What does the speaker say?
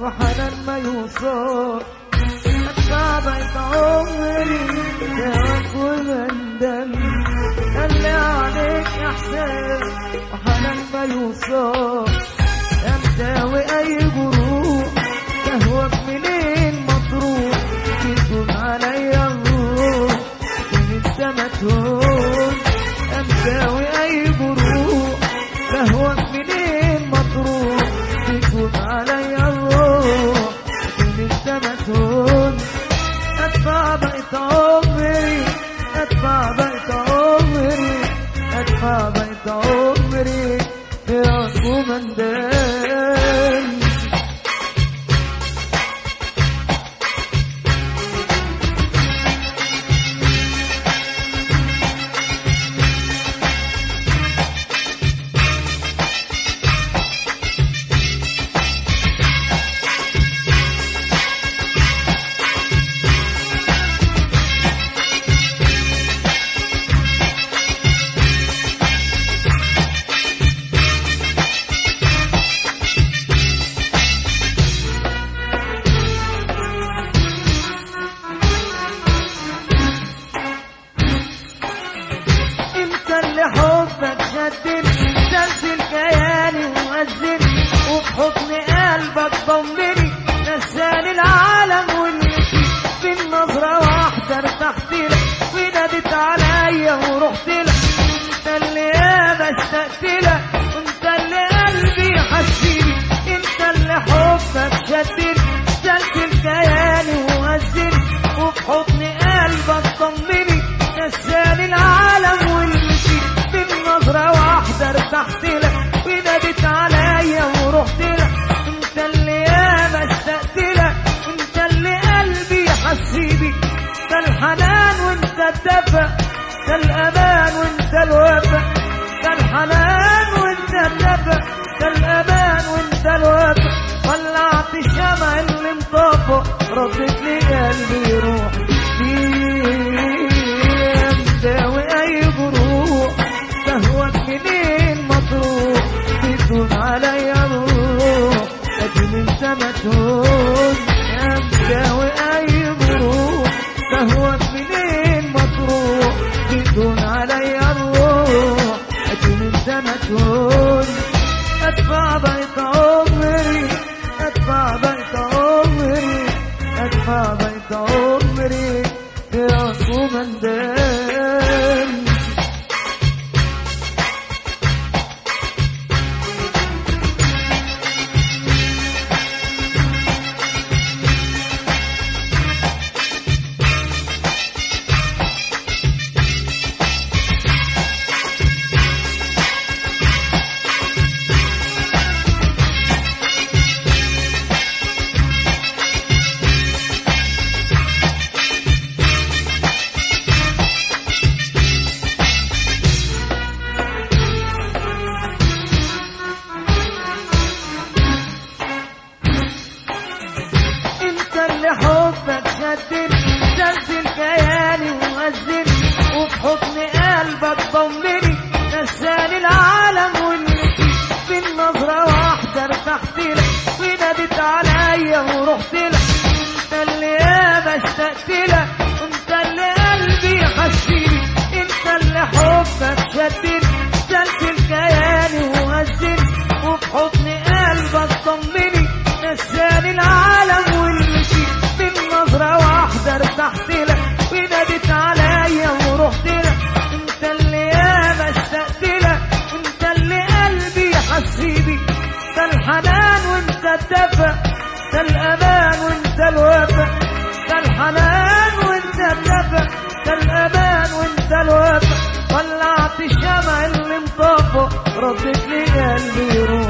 وحنان ما يوصل صعبت عمري ياك وبندم اللي عليك احسان وحنان ما يوصل انت واي جروح تهوك منين مطروح تكون عليا الروح من انت ما تهون انت واي جروح تهوك منين مطروح تكون عليا الروح من انت ما تهون ادفع بقيت عمري ادفع بقيت عمري ادفع بقيت عمري يا كومندان انت اللي حبك شدني سلسل كياني ومأذني وفي حضن قلبك ضمني نساني العالم واللي فيه بالنظرة واحدة ارتحت لك ونادت عليا ورحت لك انت اللي ياما اشتقت لك وانت اللي قلبي حسيني انت اللي حبك شدني سلسل كياني ومأذني وفي حضن قلبك ضمني نساني العالم واللي فيه بالنظرة واحدة ارتحت لك ونادت عليا ورحت لك انت اللي ياما اشتقت لك انت اللي قلبي حسيبي ده الحنان وانت الدفى ده الامان وانت الوفا ده الحنان وانت الدفى ده الامان وانت الوفا ولعت الشمع اللي مطفى ردت لي قلبي روحي داوي اي جروح تهوك منين مطروح بدون عليا روح لكن انت ما تهون يا مداوي اي جروح تهوك منين مطروح بدون عليا روح لكن انت ما تهون ادفع بيت عمري ادفع بيت عمري ادفع بيت عمري يا كومندان انت اللي حبك شدني سلسل كياني ومأذني وفي حضن قلبك ضمني نساني العالم واللي فيه بالنظرة واحدة ارتحت لك ونادت عليا ورحت لك انت اللي ياما اشتقت لك انت اللي قلبي حسيني انت اللي حبك شدني سلسل كياني ومأذني وفي حضن قلبك ضمني نساني العالم واللي فيه بالنظرة واحدة ارتحت لك ونادت عليا ورحت لك انت اللي ياما اشتقت لك انت اللي قلبي حسيبي ده الحنان وانت الدفى ده الامان وانت الوفا ده الحنان وانت الدفى ده الامان وانت الوفا ولعت الشمع اللي مطفى ردت لي قلبي روح